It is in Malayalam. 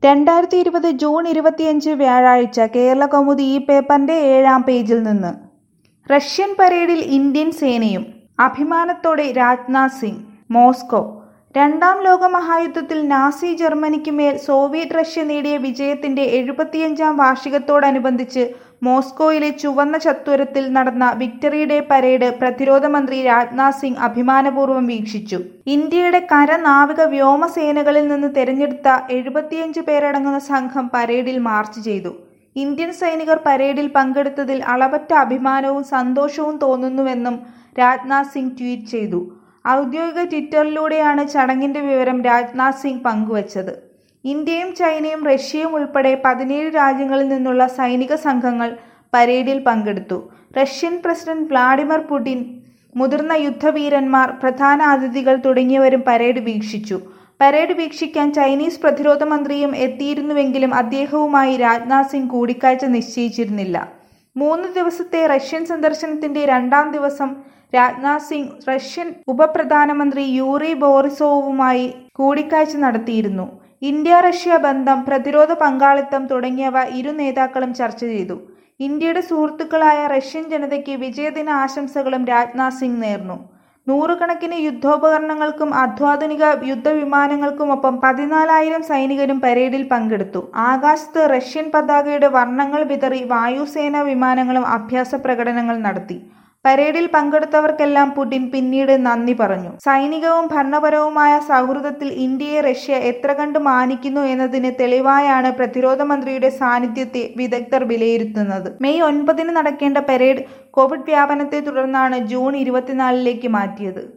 രണ്ടായിരത്തി ഇരുപത് ജൂൺ ഇരുപത്തിയഞ്ച് വ്യാഴാഴ്ച കേരളകൗമുദി ഈ പേപ്പറിന്റെ ഏഴാം പേജിൽ നിന്ന് റഷ്യൻ പരേഡിൽ ഇന്ത്യൻ സേനയും അഭിമാനത്തോടെ രാജ്നാഥ് സിംഗ് മോസ്കോ രണ്ടാം ലോക മഹായുദ്ധത്തിൽ നാസി ജർമ്മനിക്ക് മേൽ സോവിയറ്റ് റഷ്യ നേടിയ വിജയത്തിന്റെ എഴുപത്തിയഞ്ചാം വാർഷികത്തോടനുബന്ധിച്ച് മോസ്കോയിലെ ചുവന്ന ചത്വരത്തിൽ നടന്ന വിക്ടറി ഡേ പരേഡ് പ്രതിരോധ മന്ത്രി രാജ്നാഥ് സിംഗ് അഭിമാനപൂർവ്വം വീക്ഷിച്ചു ഇന്ത്യയുടെ കര നാവിക വ്യോമസേനകളിൽ നിന്ന് തെരഞ്ഞെടുത്ത എഴുപത്തിയഞ്ച് പേരടങ്ങുന്ന സംഘം പരേഡിൽ മാർച്ച് ചെയ്തു ഇന്ത്യൻ സൈനികർ പരേഡിൽ പങ്കെടുത്തതിൽ അളവറ്റ അഭിമാനവും സന്തോഷവും തോന്നുന്നുവെന്നും രാജ്നാഥ് സിംഗ് ട്വീറ്റ് ചെയ്തു ഔദ്യോഗിക ട്വിറ്ററിലൂടെയാണ് ചടങ്ങിന്റെ വിവരം രാജ്നാഥ് സിംഗ് പങ്കുവച്ചത് ഇന്ത്യയും ചൈനയും റഷ്യയും ഉൾപ്പെടെ പതിനേഴ് രാജ്യങ്ങളിൽ നിന്നുള്ള സൈനിക സംഘങ്ങൾ പരേഡിൽ പങ്കെടുത്തു റഷ്യൻ പ്രസിഡന്റ് വ്ളാഡിമിർ പുടിൻ മുതിർന്ന യുദ്ധവീരന്മാർ പ്രധാന അതിഥികൾ തുടങ്ങിയവരും പരേഡ് വീക്ഷിച്ചു പരേഡ് വീക്ഷിക്കാൻ ചൈനീസ് പ്രതിരോധ മന്ത്രിയും എത്തിയിരുന്നുവെങ്കിലും അദ്ദേഹവുമായി രാജ്നാഥ് സിംഗ് കൂടിക്കാഴ്ച നിശ്ചയിച്ചിരുന്നില്ല മൂന്ന് ദിവസത്തെ റഷ്യൻ സന്ദർശനത്തിന്റെ രണ്ടാം ദിവസം രാജ്നാഥ് സിംഗ് റഷ്യൻ ഉപപ്രധാനമന്ത്രി യൂറി ബോറിസോവുമായി കൂടിക്കാഴ്ച നടത്തിയിരുന്നു ഇന്ത്യ റഷ്യ ബന്ധം പ്രതിരോധ പങ്കാളിത്തം തുടങ്ങിയവ ഇരു നേതാക്കളും ചർച്ച ചെയ്തു ഇന്ത്യയുടെ സുഹൃത്തുക്കളായ റഷ്യൻ ജനതയ്ക്ക് വിജയദിന ആശംസകളും രാജ്നാഥ് സിംഗ് നേർന്നു നൂറുകണക്കിന് യുദ്ധോപകരണങ്ങൾക്കും അത്യാധുനിക യുദ്ധവിമാനങ്ങൾക്കുമൊപ്പം പതിനാലായിരം സൈനികരും പരേഡിൽ പങ്കെടുത്തു ആകാശത്ത് റഷ്യൻ പതാകയുടെ വർണ്ണങ്ങൾ വിതറി വായുസേനാ വിമാനങ്ങളും അഭ്യാസ പ്രകടനങ്ങൾ നടത്തി പരേഡിൽ പങ്കെടുത്തവർക്കെല്ലാം പുടിൻ പിന്നീട് നന്ദി പറഞ്ഞു സൈനികവും ഭരണപരവുമായ സൗഹൃദത്തിൽ ഇന്ത്യയെ റഷ്യ എത്ര കണ്ട് മാനിക്കുന്നു എന്നതിന് തെളിവായാണ് പ്രതിരോധ മന്ത്രിയുടെ സാന്നിധ്യത്തെ വിദഗ്ധർ വിലയിരുത്തുന്നത് മെയ് ഒൻപതിന് നടക്കേണ്ട പരേഡ് കോവിഡ് വ്യാപനത്തെ തുടർന്നാണ് ജൂൺ ഇരുപത്തിനാലിലേക്ക് മാറ്റിയത്